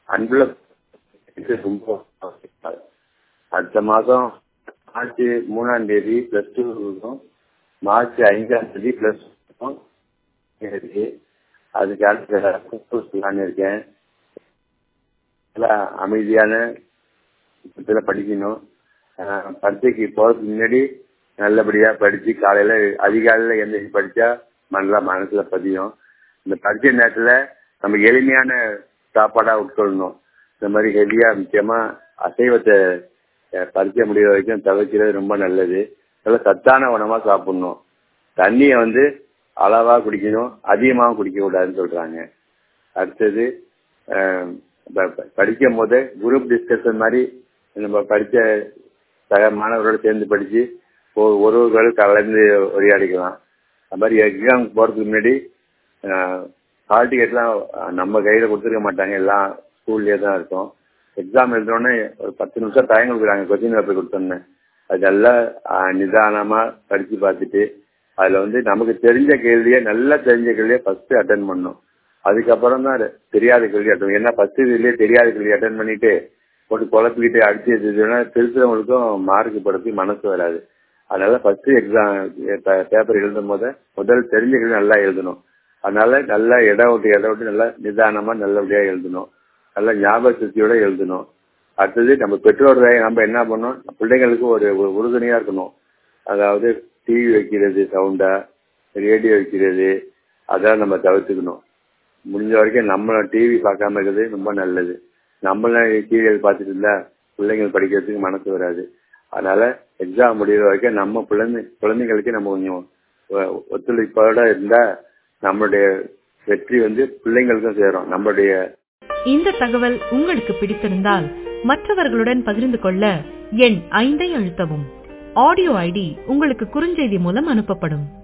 அன்புள்ள இது ரொம்ப அடுத்த மாதம் மார்ச் மூணாம் தேதி ப்ளஸ் டூ இருக்கும் மார்ச் ஐந்தாம் தேதி ப்ளஸ் இருக்கு அதுக்கு அடுத்த சொல்லலான்னு இருக்கேன் நல்லா அமைதியான இதில் படிக்கணும் பரீட்சைக்கு போகிறதுக்கு முன்னாடி நல்லபடியாக படித்து காலையில் அதிகாலையில் எந்திரிச்சு படித்தா நல்லா மனசில் பதியும் இந்த பரீட்சை நேரத்தில் நம்ம எளிமையான சாப்பாடாக உட்கொள்ளணும் இந்த மாதிரி ஹெவியாக முக்கியமாக அசைவத்தை பரீட்சை முடிகிற வரைக்கும் தவிர்க்கிறது ரொம்ப நல்லது நல்ல சத்தான உணவாக சாப்பிடணும் தண்ணியை வந்து அளவாக குடிக்கணும் அதிகமாக குடிக்கக்கூடாதுன்னு சொல்கிறாங்க அடுத்தது படிக்கும் போது குரூப் டிஸ்கஷன் மாதிரி நம்ம படித்த சக மாணவர்களோட சேர்ந்து படித்து ஒருவர்கள் கலந்து உரையாடிக்கலாம் அது மாதிரி எக்ஸாம் போகிறதுக்கு முன்னாடி ஹால் டிக்கெட்லாம் நம்ம கையில் கொடுத்துருக்க மாட்டாங்க எல்லாம் ஸ்கூல்லேயே தான் இருக்கும் எக்ஸாம் எழுதோடனே ஒரு பத்து நிமிஷம் டைம் கொடுக்குறாங்க கொஸ்டின் பேப்பர் கொடுத்தோன்னே அதெல்லாம் நிதானமாக படித்து பார்த்துட்டு அதில் வந்து நமக்கு தெரிஞ்ச கேள்வியை நல்லா தெரிஞ்ச கேள்வியை ஃபஸ்ட்டு அட்டன் பண்ணணும் அதுக்கப்புறம் தான் தெரியாத கேள்வி அட்டன் ஏன்னா ஃபஸ்ட்டு இதுலேயே தெரியாத கேள்வி அட்டன் பண்ணிட்டு போட்டு குழப்பிக்கிட்டு அடிச்சு வச்சுன்னா தெரிஞ்சவங்களுக்கும் மார்க் போடுறதுக்கு மனசு வராது அதனால ஃபஸ்ட்டு எக்ஸாம் பேப்பர் எழுதும் போது முதல் தெரிஞ்ச கேள்வி நல்லா எழுதணும் அதனால நல்லா இடம் விட்டு இடம் விட்டு நல்லா நிதானமாக நல்லபடியாக எழுதணும் நல்லா ஞாபக சக்தியோட எழுதணும் அடுத்தது நம்ம பெற்றோர் நம்ம என்ன பண்ணோம் பிள்ளைங்களுக்கு ஒரு உறுதுணையாக இருக்கணும் அதாவது டிவி வைக்கிறது சவுண்டா ரேடியோ வைக்கிறது அதெல்லாம் நம்ம தவிர்த்துக்கணும் முடிஞ்ச வரைக்கும் நம்மள டிவி பார்க்காம இருக்கிறது ரொம்ப நல்லது நம்மளாம் சீரியல் பார்த்துட்டு இருந்தா பிள்ளைங்கள் படிக்கிறதுக்கு மனசு வராது அதனால எக்ஸாம் முடிகிற வரைக்கும் நம்ம குழந்தை குழந்தைங்களுக்கு நம்ம கொஞ்சம் ஒத்துழைப்போட இருந்தா நம்மளுடைய வெற்றி வந்து பிள்ளைங்களுக்கும் சேரும் நம்மளுடைய இந்த தகவல் உங்களுக்கு பிடித்திருந்தால் மற்றவர்களுடன் பகிர்ந்து கொள்ள எண் ஐந்தை அழுத்தவும் ஆடியோ ஐடி உங்களுக்கு குறுஞ்செய்தி மூலம் அனுப்பப்படும்